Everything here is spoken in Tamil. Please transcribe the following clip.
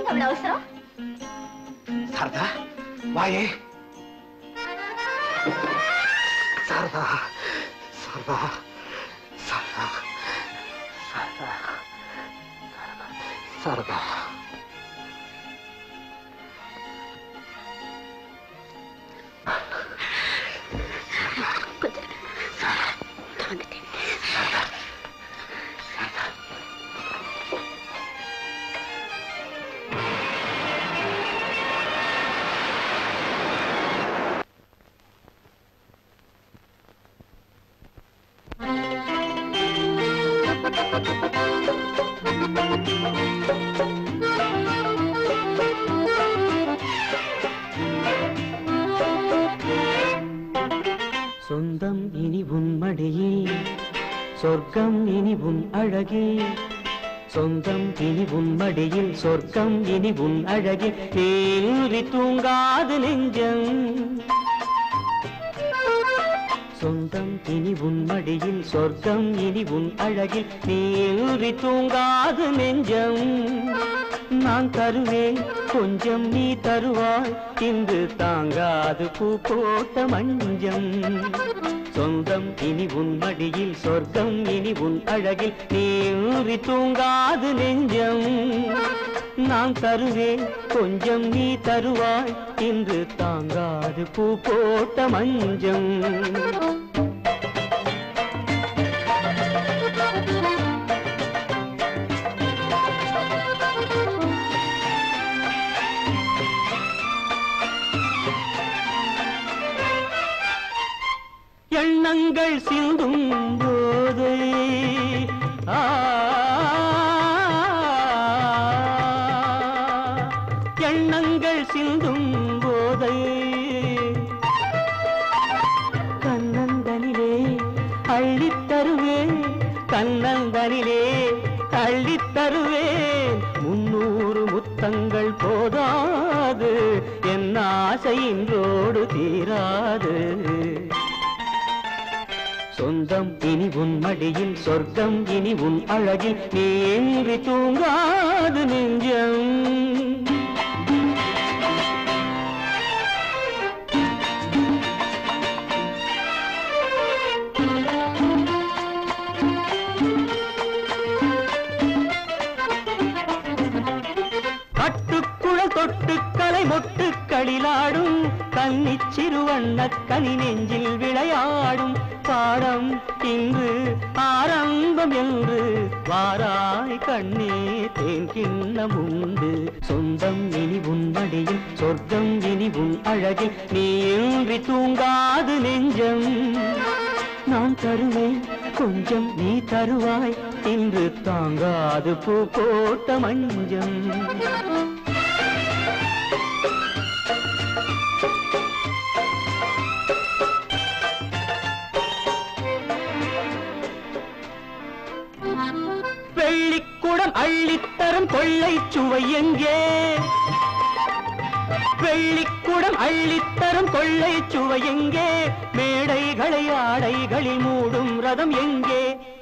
எதுக்கு அவ்வளவு அவசரம் சாரதா வாயே சாரதா சாரதா சாரதா சாரதா சாரதா சொந்தம் இனி உன் மடியில் சொர்க்கம் இனி உன் அழகில் சொந்தம் இனி உன் மடியில் சொர்க்கம் இனி உன் அழகில் ஏறி தூங்காது நெஞ்சம் சொந்தம் இனி உன் மடியில் சொர்க்கம் இனி உன் அழகில் நீரி தூங்காது நெஞ்சம் நான் தருவேன் கொஞ்சம் நீ தருவாய் இன்று தாங்காது பூ போட்ட மஞ்சம் சொந்தம் இனி உன் மடியில் சொர்க்கம் இனி உன் அழகில் நீரி தூங்காது நெஞ்சம் நான் தருவேன் கொஞ்சம் நீ தருவாய் இன்று தாங்காது பூ போட்ட மஞ்சம் எண்ணங்கள் சிந்தும் போது ஆ, எண்ணங்கள் சிந்தும் போதை கண்ணந்தனிலே அள்ளித் தருவேன் கண்ணந்தனிலே அள்ளித் தருவேன் முன்னூறு முத்தங்கள் போதாது என் ஆசை இன்றோடு தீராது சொந்தம் இனி உன் மடியில் சொர்க்கம் இனி உன் அழகில் நீன்றி தூங்காது நெஞ்சம் கட்டுக்குழல் தொட்டு கலை மொட்டு களிலாடும் கன்னிச் சிறுவண்ணக் கனி நெஞ்சில் விளையாடும் பாடம் இன்று ஆரம்பம் என்று வாராய் கண்ணே தேன் கிண்ணம் உண்டு சொந்தம் இனி உன் மடியில் சொர்க்கம் இனி உன் அழகில் நீ இன்றி தூங்காது நெஞ்சம் நான் தருவேன் கொஞ்சம் நீ தருவாய் இன்று தாங்காது பூ போட்ட மஞ்சம் வெள்ளிக்குடம் அள்ளித்தரும் கொள்ளை சுவை எங்கே வெள்ளிக்குடம் அள்ளித்தரும் கொள்ளை சுவை எங்கே மேடைகளை ஆடைகளில் மூடும் ரதம் எங்கே